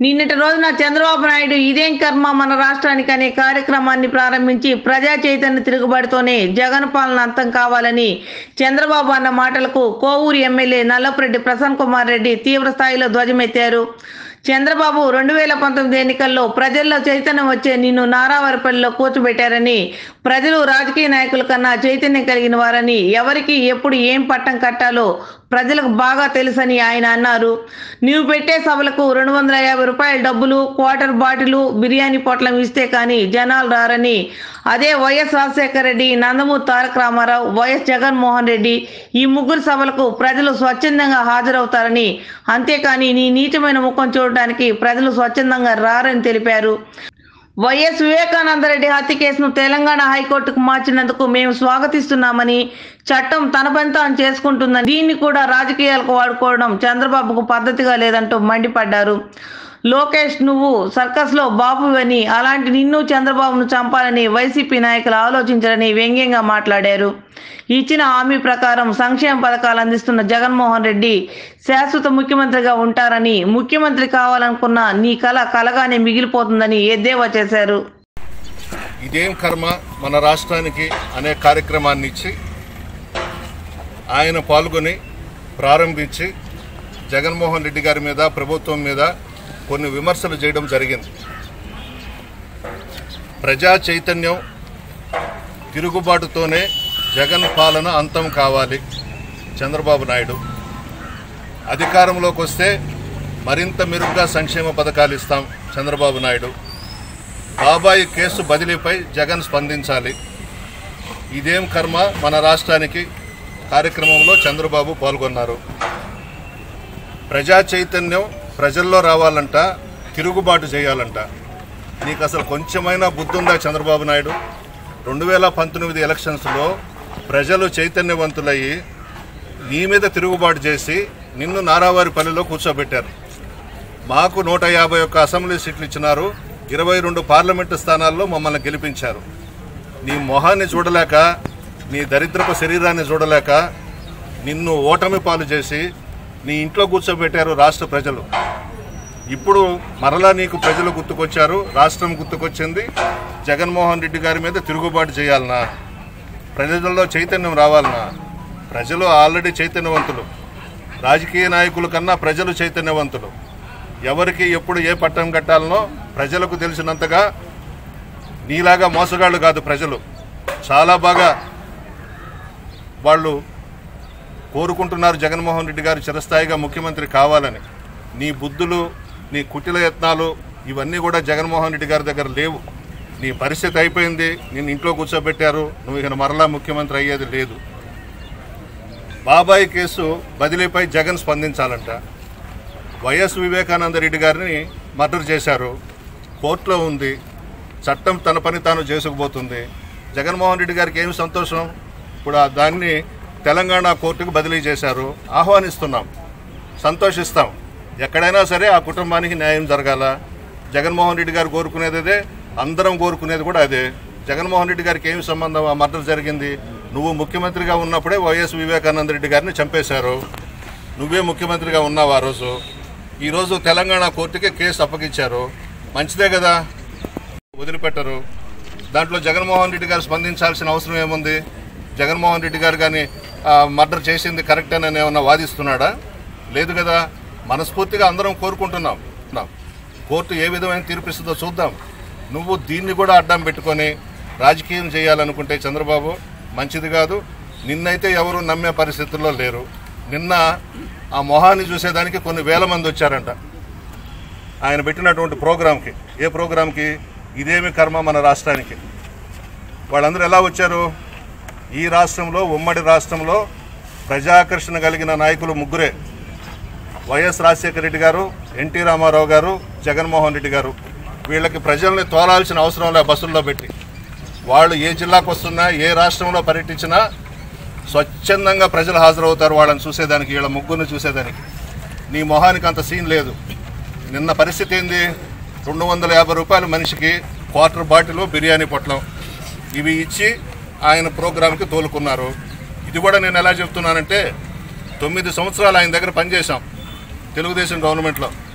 నిన్నటి రోజున చంద్రబాబు నాయుడు ఇదేం కర్మ మన రాష్ట్రానికి అనే కార్యక్రమాన్ని ప్రారంభించి ప్రజా చైతన్య తిరుగుబాటుతోనే జగన్ పాలన అంతం కావాలని చంద్రబాబు అన్న మాటలకు కోవూరు ఎమ్మెల్యే నల్లపురెడ్డి ప్రసన్న కుమార్ రెడ్డి తీవ్ర స్థాయిలో ధ్వజమెత్తారు చంద్రబాబు రెండు వేల పంతొమ్మిది ఎన్నికల్లో ప్రజల్లో చైతన్యం వచ్చే నిన్ను నారావారిపల్లిలో కూర్చోబెట్టారని ప్రజలు రాజకీయ నాయకుల కన్నా చైతన్యం కలిగిన వారని ఎవరికి ఎప్పుడు ఏం పట్టం కట్టాలో ప్రజలకు బాగా తెలుసని ఆయన అన్నారు నీవు పెట్టే సభలకు రెండు వందల యాభై రూపాయల డబ్బులు క్వార్టర్ బాటిలు బిర్యానీ పొట్లం ఇస్తే కానీ జనాలు రారని అదే వైఎస్ రాజశేఖర రెడ్డి నందమూరి తారక రామారావు వైఎస్ జగన్మోహన్ రెడ్డి ఈ ముగ్గురు సభలకు ప్రజలు స్వచ్ఛందంగా హాజరవుతారని అంతేకాని నీ నీచమైన ముఖం చూడడానికి ప్రజలు స్వచ్ఛందంగా రారని తెలిపారు వైఎస్ వివేకానందరెడ్డి హత్య కేసును తెలంగాణ హైకోర్టుకు మార్చినందుకు మేము స్వాగతిస్తున్నామని చట్టం తన పని తాను చేసుకుంటుందని దీన్ని కూడా రాజకీయాలకు వాడుకోవడం చంద్రబాబుకు పద్ధతిగా లేదంటూ మండిపడ్డారు లోకేష్ నువ్వు సర్కస్లో బాబువని అలాంటి నిన్ను చంద్రబాబును చంపాలని వైసీపీ నాయకులు ఆలోచించారని వ్యంగ్యంగా మాట్లాడారు ఇచ్చిన హామీ ప్రకారం సంక్షేమ పథకాలు అందిస్తున్న జగన్మోహన్ రెడ్డి శాశ్వత ముఖ్యమంత్రిగా ఉంటారని ముఖ్యమంత్రి కావాలనుకున్న నీ కల కలగానే మిగిలిపోతుందని ఎద్దేవా చేశారు ఇదేం కర్మ మన రాష్ట్రానికి అనే కార్యక్రమాన్ని ఇచ్చి ఆయన పాల్గొని ప్రారంభించి జగన్మోహన్ రెడ్డి గారి మీద ప్రభుత్వం మీద కొన్ని విమర్శలు చేయడం జరిగింది ప్రజా చైతన్యం తిరుగుబాటుతోనే జగన్ పాలన అంతం కావాలి చంద్రబాబు నాయుడు అధికారంలోకి వస్తే మరింత మెరుగ్గా సంక్షేమ పథకాలు ఇస్తాం చంద్రబాబు నాయుడు బాబాయి కేసు బదిలీపై జగన్ స్పందించాలి ఇదేం కర్మ మన రాష్ట్రానికి కార్యక్రమంలో చంద్రబాబు పాల్గొన్నారు ప్రజా చైతన్యం ప్రజల్లో రావాలంట తిరుగుబాటు చేయాలంట నీకు అసలు కొంచెమైనా బుద్ధి ఉందా చంద్రబాబు నాయుడు రెండు వేల పంతొమ్మిది ఎలక్షన్స్లో ప్రజలు చైతన్యవంతులయ్యి నీ మీద తిరుగుబాటు చేసి నిన్ను నారావారిపల్లిలో కూర్చోబెట్టారు మాకు నూట యాభై ఒక్క అసెంబ్లీ సీట్లు ఇచ్చినారు ఇరవై రెండు పార్లమెంటు స్థానాల్లో మమ్మల్ని గెలిపించారు నీ మొహాన్ని చూడలేక నీ దరిద్రపు శరీరాన్ని చూడలేక నిన్ను ఓటమి పాలు చేసి నీ ఇంట్లో కూర్చోబెట్టారు రాష్ట్ర ప్రజలు ఇప్పుడు మరలా నీకు ప్రజలు గుర్తుకొచ్చారు రాష్ట్రం గుర్తుకొచ్చింది జగన్మోహన్ రెడ్డి గారి మీద తిరుగుబాటు చేయాలనా ప్రజల్లో చైతన్యం రావాలనా ప్రజలు ఆల్రెడీ చైతన్యవంతులు రాజకీయ నాయకుల కన్నా ప్రజలు చైతన్యవంతులు ఎవరికి ఎప్పుడు ఏ పట్టం కట్టాలనో ప్రజలకు తెలిసినంతగా నీలాగా మోసగాళ్ళు కాదు ప్రజలు చాలా బాగా వాళ్ళు కోరుకుంటున్నారు జగన్మోహన్ రెడ్డి గారు చిరస్థాయిగా ముఖ్యమంత్రి కావాలని నీ బుద్ధులు నీ కుటిల యత్నాలు ఇవన్నీ కూడా జగన్మోహన్ రెడ్డి గారి దగ్గర లేవు నీ పరిస్థితి అయిపోయింది నేను ఇంట్లో కూర్చోబెట్టారు నువ్వు ఇక మరలా ముఖ్యమంత్రి అయ్యేది లేదు బాబాయ్ కేసు బదిలీపై జగన్ స్పందించాలంట వైఎస్ వివేకానంద రెడ్డి గారిని మర్డర్ చేశారు కోర్టులో ఉంది చట్టం తన పని తాను చేసుకుపోతుంది జగన్మోహన్ రెడ్డి గారికి ఏమి సంతోషం ఇప్పుడు ఆ దాన్ని తెలంగాణ కోర్టుకు బదిలీ చేశారు ఆహ్వానిస్తున్నాం సంతోషిస్తాం ఎక్కడైనా సరే ఆ కుటుంబానికి న్యాయం జరగాల జగన్మోహన్ రెడ్డి గారు కోరుకునేది అదే అందరం కోరుకునేది కూడా అదే జగన్మోహన్ రెడ్డి గారికి ఏమి సంబంధం ఆ మర్డర్ జరిగింది నువ్వు ముఖ్యమంత్రిగా ఉన్నప్పుడే వైఎస్ వివేకానంద రెడ్డి గారిని చంపేశారు నువ్వే ముఖ్యమంత్రిగా ఉన్నావు ఆ రోజు ఈరోజు తెలంగాణ కోర్టుకే కేసు అప్పగించారు మంచిదే కదా వదిలిపెట్టరు దాంట్లో జగన్మోహన్ రెడ్డి గారు స్పందించాల్సిన అవసరం ఏముంది జగన్మోహన్ రెడ్డి గారు కానీ మర్డర్ చేసింది కరెక్ట్ అని ఏమన్నా వాదిస్తున్నాడా లేదు కదా మనస్ఫూర్తిగా అందరం కోరుకుంటున్నాం ఉన్నాం. కోర్టు ఏ విధమైన తీర్పిస్తుందో చూద్దాం నువ్వు దీన్ని కూడా అడ్డం పెట్టుకొని రాజకీయం చేయాలనుకుంటే చంద్రబాబు మంచిది కాదు నిన్నైతే ఎవరు నమ్మే పరిస్థితుల్లో లేరు నిన్న ఆ మొహాన్ని చూసేదానికి కొన్ని వేల మంది వచ్చారంట ఆయన పెట్టినటువంటి ప్రోగ్రాంకి ఏ ప్రోగ్రాంకి ఇదేమి కర్మ మన రాష్ట్రానికి వాళ్ళందరూ ఎలా వచ్చారు ఈ రాష్ట్రంలో ఉమ్మడి రాష్ట్రంలో ప్రజాకర్షణ కలిగిన నాయకులు ముగ్గురే వైఎస్ రాజశేఖర రెడ్డి గారు ఎన్టీ రామారావు గారు జగన్మోహన్ రెడ్డి గారు వీళ్ళకి ప్రజల్ని తోలాల్సిన అవసరం లే బస్సుల్లో పెట్టి వాళ్ళు ఏ జిల్లాకు వస్తున్నా ఏ రాష్ట్రంలో పర్యటించినా స్వచ్ఛందంగా ప్రజలు హాజరవుతారు వాళ్ళని చూసేదానికి వీళ్ళ ముగ్గురిని చూసేదానికి నీ మొహానికి అంత సీన్ లేదు నిన్న పరిస్థితి ఏంది రెండు వందల యాభై రూపాయల మనిషికి క్వార్టర్ బాటిల్ బిర్యానీ పొట్లం ఇవి ఇచ్చి ఆయన ప్రోగ్రాంకి తోలుకున్నారు ఇది కూడా నేను ఎలా చెప్తున్నానంటే తొమ్మిది సంవత్సరాలు ఆయన దగ్గర పనిచేశాం తెలుగుదేశం గవర్నమెంట్లో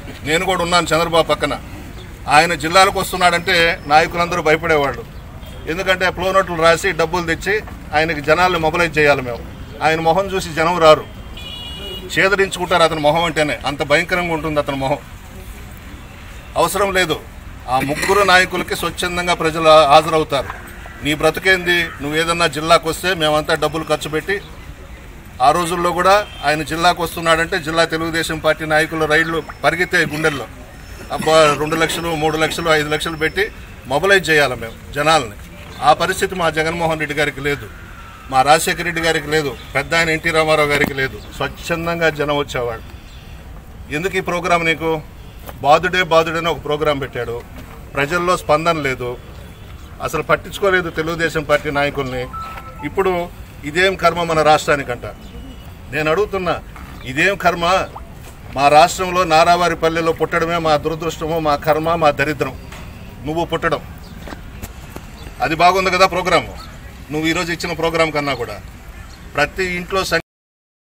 నేను కూడా ఉన్నాను చంద్రబాబు పక్కన ఆయన జిల్లాలకు వస్తున్నాడంటే నాయకులందరూ భయపడేవాళ్ళు ఎందుకంటే ఫ్లో నోట్లు రాసి డబ్బులు తెచ్చి ఆయనకి జనాల్ని మొబలైజ్ చేయాలి మేము ఆయన మొహం చూసి జనం రారు చేదరించుకుంటారు అతని మొహం అంటేనే అంత భయంకరంగా ఉంటుంది అతని మొహం అవసరం లేదు ఆ ముగ్గురు నాయకులకి స్వచ్ఛందంగా ప్రజలు హాజరవుతారు నీ బ్రతుకేంది నువ్వు ఏదన్నా జిల్లాకు వస్తే మేమంతా డబ్బులు ఖర్చు పెట్టి ఆ రోజుల్లో కూడా ఆయన జిల్లాకు వస్తున్నాడంటే జిల్లా తెలుగుదేశం పార్టీ నాయకుల రైళ్లు పరిగెత్తే గుండెల్లో అబ్బా రెండు లక్షలు మూడు లక్షలు ఐదు లక్షలు పెట్టి మొబలైజ్ చేయాలి మేము జనాల్ని ఆ పరిస్థితి మా జగన్మోహన్ రెడ్డి గారికి లేదు మా రాజశేఖర రెడ్డి గారికి లేదు పెద్ద ఆయన ఎన్టీ రామారావు గారికి లేదు స్వచ్ఛందంగా జనం వచ్చేవాడు ఎందుకు ఈ ప్రోగ్రాం నీకు బాధుడే బాధుడే అని ఒక ప్రోగ్రాం పెట్టాడు ప్రజల్లో స్పందన లేదు అసలు పట్టించుకోలేదు తెలుగుదేశం పార్టీ నాయకుల్ని ఇప్పుడు ఇదేం కర్మ మన రాష్ట్రానికంట నేను అడుగుతున్నా ఇదేం కర్మ మా రాష్ట్రంలో నారావారి పల్లెలో పుట్టడమే మా దురదృష్టము మా కర్మ మా దరిద్రం నువ్వు పుట్టడం అది బాగుంది కదా ప్రోగ్రాము నువ్వు ఈరోజు ఇచ్చిన ప్రోగ్రాం కన్నా కూడా ప్రతి ఇంట్లో